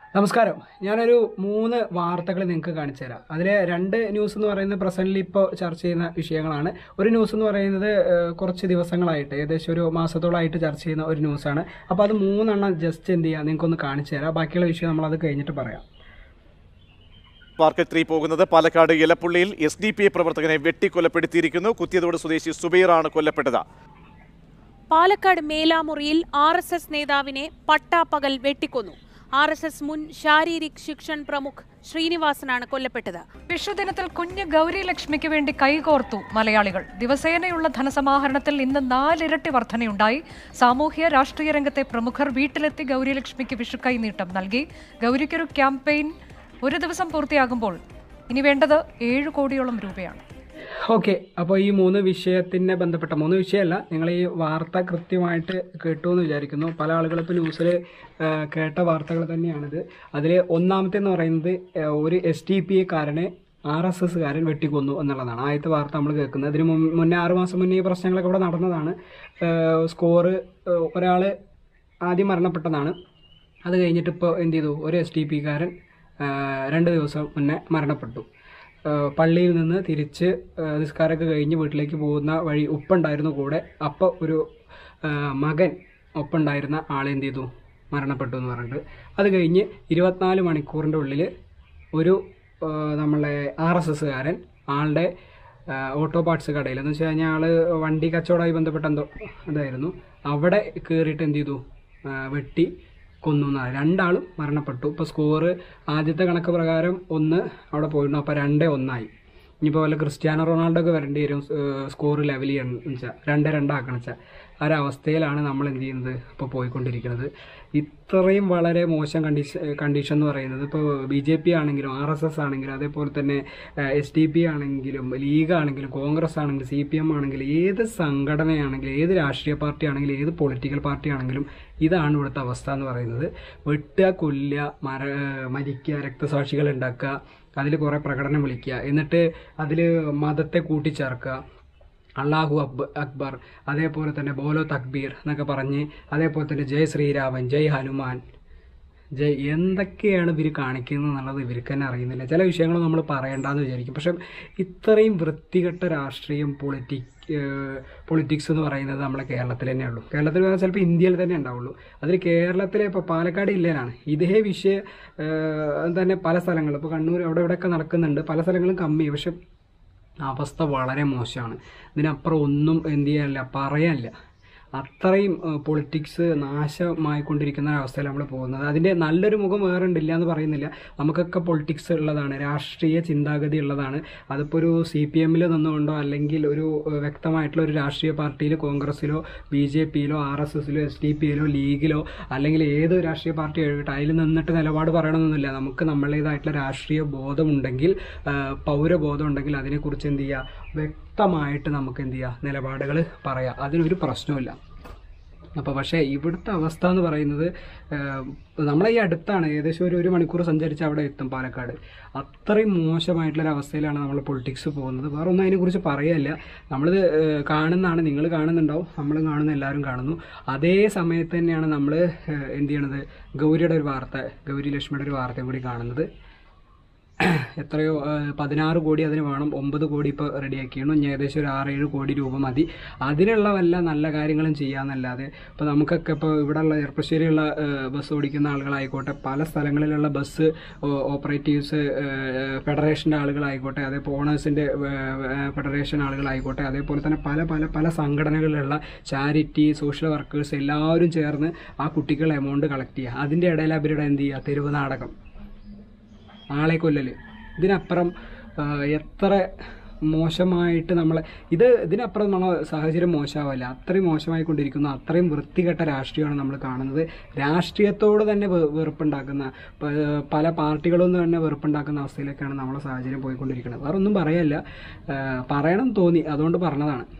നമസ്കാരം ഞാനൊരു മൂന്ന് വാർത്തകൾ നിങ്ങൾക്ക് കാണിച്ചു തരാം അതിൽ രണ്ട് ന്യൂസ് എന്ന് പറയുന്നത് പ്രസന്റിൽ ഇപ്പോൾ ചർച്ച ചെയ്യുന്ന വിഷയങ്ങളാണ് ഒരു ന്യൂസ് എന്ന് പറയുന്നത് ഏഹ്, കുറച്ച് ദിവസങ്ങളായിട്ട് ഏകദേശം ഒരു മാസത്തോളമായിട്ട് ചർച്ച ചെയ്യുന്ന ഒരു ന്യൂസാണ് അപ്പോൾ അത് മൂന്നെണ്ണം ജസ്റ്റ് എന്ത് ചെയ്യുക നിങ്ങൾക്കൊന്ന് കാണിച്ചു തരാം ബാക്കിയുള്ള വിഷയം നമ്മളത് കഴിഞ്ഞിട്ട് പറയാം മാർക്കറ്റ് ത്രീ പോകുന്നത് പാലക്കാട് ഇലപ്പുള്ളിയിൽ എസ് ഡി പി ഐ പ്രവർത്തകനെ വെട്ടിക്കൊലപ്പെടുത്തിയിരിക്കുന്നു കുത്തിയതോട് സ്വദേശി സുബൈറാണ് കൊല്ലപ്പെട്ടത് പാലക്കാട് മേലാമുറിയിൽ ആർ എസ് എസ് നേതാവിനെ പട്ടാപ്പകൽ വെട്ടിക്കൊന്നു ആർ എസ് എസ് മുൻ ശാരീരിക് ശിക്ഷൺ പ്രമുഖ് ശ്രീനിവാസനാണ് കൊല്ലപ്പെട്ടത് വിഷുദിനത്തിൽ കുഞ്ഞ് ഗൗരി ലക്ഷ്മിക്ക് വേണ്ടി കൈകോർത്തു മലയാളികൾ ദിവസേനയുള്ള ധനസമാഹരണത്തിൽ ഇന്ന് നാലിരട്ടി വർധനയുണ്ടായി സാമൂഹ്യ രാഷ്ട്രീയ രംഗത്തെ പ്രമുഖർ വീട്ടിലെത്തി ഗൗരി ലക്ഷ്മിക്ക് വിഷു കൈനീട്ടം നൽകി ഗൗരിക്കൊരു ക്യാമ്പയിൻ ഒരു ദിവസം പൂർത്തിയാകുമ്പോൾ ഇനി വേണ്ടത് ഏഴ് കോടിയോളം രൂപയാണ് ഓക്കെ അപ്പോൾ ഈ മൂന്ന് വിഷയത്തിനെ ബന്ധപ്പെട്ട മൂന്ന് വിഷയമല്ല നിങ്ങൾ ഈ വാർത്ത കൃത്യമായിട്ട് കേട്ടു എന്ന് വിചാരിക്കുന്നു പല ആളുകളും ഇപ്പോൾ ന്യൂസിൽ കേട്ട വാർത്തകൾ തന്നെയാണിത് അതിൽ ഒന്നാമത്തെ എന്ന് പറയുന്നത് ആ, ഒരു എസ് ടി പി കാരനെ ആർ എസ് എസ്സുകാരൻ വെട്ടിക്കൊന്നു എന്നുള്ളതാണ് ആദ്യത്തെ വാർത്ത നമ്മൾ കേൾക്കുന്നത് ഇതിന് മുൻ- മുന്നേ ആറ് മാസം മുന്നേ ഈ പ്രശ്നങ്ങളൊക്കെ ഇവിടെ നടന്നതാണ് സ്കോറ് ഒരാൾ ആദ്യം മരണപ്പെട്ടതാണ് അത് കഴിഞ്ഞിട്ട് ഇപ്പോൾ എന്ത് ചെയ്തു ഒരു എസ് ടി പിക്കാരൻ രണ്ട് ദിവസം മുന്നേ മരണപ്പെട്ടു ആ, പള്ളിയിൽ നിന്ന് തിരിച്ച് ആ, നിസ്കാരമൊക്കെ കഴിഞ്ഞ് വീട്ടിലേക്ക് പോകുന്ന വഴി ഉപ്പുണ്ടായിരുന്നു കൂടെ അപ്പോൾ ഒരു ആ, മകൻ ഒപ്പുണ്ടായിരുന്ന ആളെന്ത് ചെയ്തു മരണപ്പെട്ടു എന്ന് പറഞ്ഞിട്ട് അത് കഴിഞ്ഞ് ഇരുപത്തിനാല് മണിക്കൂറിൻ്റെ ഉള്ളിൽ ഒരു ആ, നമ്മളെ ആർ എസ് എസ്സുകാരൻ ആളുടെ ആ, ഓട്ടോ പാർട്സ് കടയിൽ എന്ന് വെച്ച് കഴിഞ്ഞാൽ ആൾ വണ്ടി കച്ചവടമായി ബന്ധപ്പെട്ട എന്തോ ഇതായിരുന്നു അവിടെ കയറിയിട്ട് എന്ത് ചെയ്തു ആ, വെട്ടി കൊന്നു എന്നാണ് രണ്ടാളും മരണപ്പെട്ടു ഇപ്പോൾ സ്കോറ് ആദ്യത്തെ കണക്ക് പ്രകാരം ഒന്ന് അവിടെ പോയിരുന്നു അപ്പോൾ രണ്ടേ ഒന്നായി ഇനിയിപ്പോൾ വല്ല ക്രിസ്ത്യാനോ റൊണാൾഡോ ഒക്കെ വരേണ്ടി വരും സ്കോർ ലെവൽ ചെയ്യണം വെച്ചാൽ രണ്ട് രണ്ടാക്കണം വെച്ചാൽ ആ ഒരു അവസ്ഥയിലാണ് നമ്മൾ എന്ത് ചെയ്യുന്നത് ഇപ്പോൾ പോയിക്കൊണ്ടിരിക്കുന്നത് ഇത്രയും വളരെ മോശം കണ്ടീഷൻ കണ്ടീഷൻ എന്ന് പറയുന്നത് ഇപ്പോൾ ബി ജെ പി ആണെങ്കിലും ആർ എസ് എസ് ആണെങ്കിലും അതേപോലെ തന്നെ എസ് ഡി പി ആണെങ്കിലും ലീഗ് ആണെങ്കിലും കോൺഗ്രസ് ആണെങ്കിലും സി പി എം ആണെങ്കിലും ഏത് സംഘടനയാണെങ്കിലും ഏത് രാഷ്ട്രീയ പാർട്ടി ആണെങ്കിലും ഏത് പൊളിറ്റിക്കൽ പാർട്ടി ആണെങ്കിലും ഇതാണ് ഇവിടുത്തെ അവസ്ഥ എന്ന് പറയുന്നത് വെട്ടുക കൊല്ലുക മര മരിക്കുക രക്തസാക്ഷികൾ ഉണ്ടാക്കുക അതിൽ കുറേ പ്രകടനം വിളിക്കുക എന്നിട്ട് അതിൽ മതത്തെ കൂട്ടിച്ചേർക്കുക അള്ളാഹു അക്ബ അക്ബർ അതേപോലെ തന്നെ ബോലോ തക്ബീർ എന്നൊക്കെ പറഞ്ഞ് അതേപോലെ തന്നെ ജയ് ശ്രീരാമൻ ജയ് ഹനുമാൻ ജയ് എന്തൊക്കെയാണ് ഇവർ കാണിക്കുന്നത് എന്നുള്ളത് ഇവർക്ക് തന്നെ അറിയുന്നില്ല ചില വിഷയങ്ങൾ നമ്മൾ പറയേണ്ടെന്ന് വിചാരിക്കും പക്ഷെ ഇത്രയും വൃത്തികെട്ട രാഷ്ട്രീയം പൊളിറ്റിക് പൊളിറ്റിക്സ് എന്ന് പറയുന്നത് നമ്മളെ കേരളത്തിൽ തന്നെ ഉള്ളൂ കേരളത്തിൽ വേറെ ചിലപ്പോൾ ഇന്ത്യയിൽ തന്നെ ഉണ്ടാവുള്ളൂ അതിൽ കേരളത്തിലെ ഇപ്പോൾ പാലക്കാട് ജില്ലയിലാണ് ഇതേ വിഷയം ഏഹ്, തന്നെ പല സ്ഥലങ്ങളും ഇപ്പോൾ കണ്ണൂർ അവിടെ ഇവിടെയൊക്കെ നടക്കുന്നുണ്ട് പല സ്ഥലങ്ങളും കമ്മി പക്ഷെ അവസ്ഥ വളരെ മോശമാണ് ഇതിനപ്പുറം ഒന്നും എന്ത് ചെയ്യാനില്ല പറയാനില്ല അത്രയും പൊളിറ്റിക്സ് നാശമായിക്കൊണ്ടിരിക്കുന്ന ഒരവസ്ഥയിൽ നമ്മൾ പോകുന്നത് അതിൻ്റെ നല്ലൊരു മുഖം വേറെ ഉണ്ടില്ല എന്ന് പറയുന്നില്ല നമുക്കൊക്കെ പൊളിറ്റിക്സ് ഉള്ളതാണ് രാഷ്ട്രീയ ചിന്താഗതി ഉള്ളതാണ് അതിപ്പോൾ ഒരു സി പി എമ്മിൽ നിന്നുകൊണ്ടോ അല്ലെങ്കിൽ ഒരു ഏഹ്, വ്യക്തമായിട്ടുള്ള ഒരു രാഷ്ട്രീയ പാർട്ടിയിൽ കോൺഗ്രസ്സിലോ ബി ജെ പിയിലോ ആർ എസ് എസിലോ എസ് ഡി പിയിലോ ലീഗിലോ അല്ലെങ്കിൽ ഏത് രാഷ്ട്രീയ പാർട്ടി എഴുകട്ടെ അതിൽ നിന്നിട്ട് നിലപാട് പറയണമെന്നൊന്നുമില്ല നമുക്ക് നമ്മളേതായിട്ടുള്ള രാഷ്ട്രീയ ബോധമുണ്ടെങ്കിൽ ആ, പൗരബോധം ഉണ്ടെങ്കിൽ അതിനെക്കുറിച്ച് എന്ത് ചെയ്യുക വ്യക്തമായിട്ട് നമുക്ക് എന്ത് ചെയ്യുക നിലപാടുകൾ പറയാം അതിനൊരു പ്രശ്നമില്ല അപ്പോൾ പക്ഷേ ഇവിടുത്തെ അവസ്ഥ എന്ന് പറയുന്നത് ഏഹ്, നമ്മളെ ഈ അടുത്താണ് ഏകദേശം ഒരു ഒരു മണിക്കൂർ സഞ്ചരിച്ച് അവിടെ എത്തും പാലക്കാട് അത്രയും മോശമായിട്ടുള്ളൊരു അവസ്ഥയിലാണ് നമ്മൾ പൊളിറ്റിക്സ് പോകുന്നത് വേറെ ഒന്നും അതിനെക്കുറിച്ച് പറയല്ല നമ്മളിത് ഏഹ്, കാണുന്നതാണ് നിങ്ങൾ കാണുന്നുണ്ടാവും നമ്മൾ കാണുന്ന എല്ലാവരും കാണുന്നു അതേ സമയത്ത് തന്നെയാണ് നമ്മൾ എന്ത് ചെയ്യണത് ഗൗരിയുടെ ഒരു വാർത്ത ഗൗരി ലക്ഷ്മിയുടെ ഒരു വാർത്തയും കൂടി കാണുന്നത് എത്രയോ ആ, പതിനാറ് കോടി അതിന് വേണം ഒമ്പത് കോടി ഇപ്പോൾ റെഡിയാക്കിയാണ് ഇനി ഏകദേശം ഒരു ആറേഴ് കോടി രൂപ മതി അതിനുള്ള വല്ല നല്ല കാര്യങ്ങളും ചെയ്യാന്നല്ലാതെ ഇപ്പോൾ നമുക്കൊക്കെ ഇപ്പോൾ ഇവിടെയുള്ള ചെറുപ്പശ്ശേരിയുള്ള ആ, ബസ് ഓടിക്കുന്ന ആളുകളായിക്കോട്ടെ പല സ്ഥലങ്ങളിലുള്ള ബസ് ഓ- ഓപ്പറേറ്റീവ്സ് ആ, ഫെഡറേഷൻ്റെ ആളുകളായിക്കോട്ടെ അതേപോലെ ഓണേഴ്സിൻ്റെ ഫെഡറേഷൻ ആളുകളായിക്കോട്ടെ അതേപോലെ തന്നെ പല പല പല സംഘടനകളിലുള്ള ചാരിറ്റി സോഷ്യൽ വർക്കേഴ്സ് എല്ലാവരും ചേർന്ന് ആ കുട്ടികൾ എമൗണ്ട് കളക്ട് ചെയ്യുക അതിൻ്റെ ഇടയിൽ അവരുടെ എന്ത് ചെയ്യുക തെരുവ് നാടകം ആളെ കൊല്ലല് ഇതിനപ്പുറം ആ, എത്ര മോശമായിട്ട് നമ്മൾ ഇത് ഇതിനപ്പുറം നമ്മളെ സാഹചര്യം മോശമാവില്ല അത്രയും മോശമായി കൊണ്ടിരിക്കുന്നു അത്രയും വൃത്തികെട്ട രാഷ്ട്രീയമാണ് നമ്മൾ കാണുന്നത് രാഷ്ട്രീയത്തോട് തന്നെ വെ- വെറുപ്പുണ്ടാക്കുന്ന പ- പല പാർട്ടികളും തന്നെ വെറുപ്പുണ്ടാക്കുന്ന അവസ്ഥയിലേക്കാണ് നമ്മളെ സാഹചര്യം പോയിക്കൊണ്ടിരിക്കുന്നത് വേറെ ഒന്നും പറയല്ല ആ, പറയണം തോന്നി അതുകൊണ്ട് പറഞ്ഞതാണ്